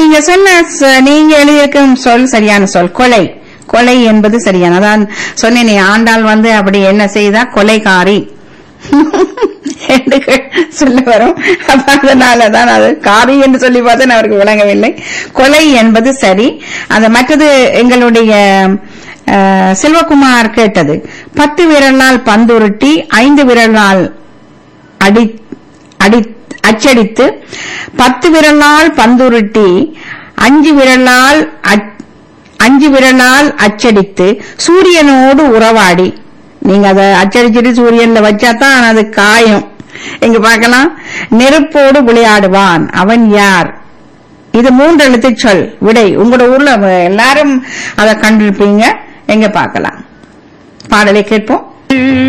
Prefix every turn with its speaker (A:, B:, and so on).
A: நீங்க சொன்ன ச- நீங்க எழுதியிருக்கும் சொல் சரியான சொல் கொலை கொலை என்பது சரியான அதான் சொன்னேனே ஆண்டாள் வந்து அப்படி என்ன செய்தா கொலைகாரி என்று சொல்ல வரும் அப்ப அதனாலதான் அது காரி என்று சொல்லி பார்த்தேன் அவருக்கு விளங்கவில்லை கொலை என்பது சரி அது மற்றது எங்களுடைய அஹ், செல்வகுமார் கேட்டது பத்து விரலால் பந்துருட்டி ஐந்து விரலால் அடி அடி அச்சடித்து பத்து விரலால் பந்துருட்டி அஞ்சு விரலால் அச்- அஞ்சு விரலால் அச்சடித்து சூரியனோடு உறவாடி நீங்க அதை அச்சடிச்சிட்டு சூரியன்ல வச்சாதான் அது காயும் எங்க பார்க்கலாம் நெருப்போடு விளையாடுவான் அவன் யார் இது மூன்று எழுத்து சொல் விடை உங்களோட ஊர்ல எல்லாரும் அதை கண்டிருப்பீங்க எங்க பார்க்கலாம் பாடலை கேட்போம்